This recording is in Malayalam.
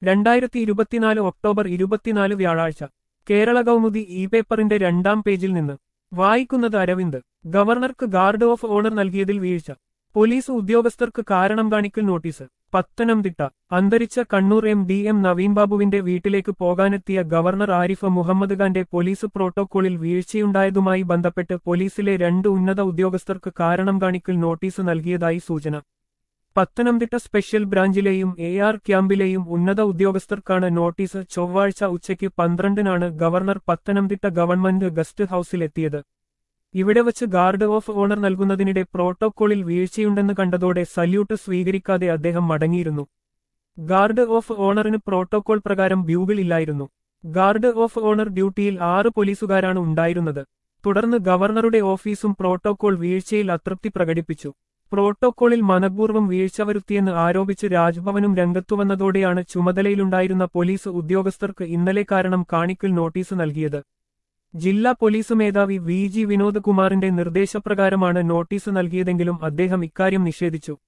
രണ്ടായിരത്തി ഇരുപത്തിനാല് ഒക്ടോബർ ഇരുപത്തിനാല് വ്യാഴാഴ്ച കേരള കൗമുദി ഇ പേപ്പറിന്റെ രണ്ടാം പേജിൽ നിന്ന് വായിക്കുന്നത് അരവിന്ദ് ഗവർണർക്ക് ഗാർഡ് ഓഫ് ഓണർ നൽകിയതിൽ വീഴ്ച പോലീസ് ഉദ്യോഗസ്ഥർക്ക് കാരണം കാണിക്കൽ നോട്ടീസ് പത്തനംതിട്ട അന്തരിച്ച Kannur M D M Naveen ബാബുവിന്റെ വീട്ടിലേക്ക് പോകാനെത്തിയ ഗവർണർ ആരിഫ് മുഹമ്മദ് ഖാന്റെ പോലീസ് പ്രോട്ടോകോളിൽ വീഴ്ചയുണ്ടായതുമായി ബന്ധപ്പെട്ട് പോലീസിലെ രണ്ട് ഉന്നത ഉദ്യോഗസ്ഥർക്ക് കാരണം കാണിക്കൽ നോട്ടീസ് നൽകിയതായി സൂചന പത്തനംതിട്ട സ്പെഷ്യൽ ബ്രാഞ്ചിലെയും എ ആർ ക്യാമ്പിലെയും ഉന്നത ഉദ്യോഗസ്ഥർക്കാണ് നോട്ടീസ് ചൊവ്വാഴ്ച ഉച്ചയ്ക്ക് പന്ത്രണ്ടിനാണ് ഗവർണർ പത്തനംതിട്ട ഗവൺമെന്റ് ഗസ്റ്റ് ഹൌസിലെത്തിയത് ഇവിടെ വച്ച് ഗാർഡ് ഓഫ് ഓണർ നൽകുന്നതിനിടെ പ്രോട്ടോകോളിൽ വീഴ്ചയുണ്ടെന്ന് കണ്ടതോടെ സല്യൂട്ട് സ്വീകരിക്കാതെ അദ്ദേഹം മടങ്ങിയിരുന്നു ഗാർഡ് ഓഫ് ഓണറിന് പ്രോട്ടോകോൾ പ്രകാരം ബ്യൂഗിൾ ഇല്ലായിരുന്നു ഗാർഡ് ഓഫ് ഓണർ ഡ്യൂട്ടിയിൽ ആറ് പോലീസുകാരാണ് ഉണ്ടായിരുന്നത് തുടർന്ന് ഗവർണറുടെ ഓഫീസും പ്രോട്ടോകോൾ വീഴ്ചയിൽ അതൃപ്തി പ്രകടിപ്പിച്ചു പ്രോട്ടോകോളിൽ മനഃപൂർവ്വം വീഴ്ച വരുത്തിയെന്ന് ആരോപിച്ച് രാജ്ഭവനും രംഗത്തുവന്നതോടെയാണ് ചുമതലയിലുണ്ടായിരുന്ന പോലീസ് ഉദ്യോഗസ്ഥർക്ക് ഇന്നലെ കാരണം കാണിക്കൽ നോട്ടീസ് നൽകിയത് ജില്ലാ പോലീസ് മേധാവി വി ജി വിനോദ് കുമാറിന്റെ നിർദ്ദേശപ്രകാരമാണ് നോട്ടീസ് നൽകിയതെങ്കിലും അദ്ദേഹം ഇക്കാര്യം നിഷേധിച്ചു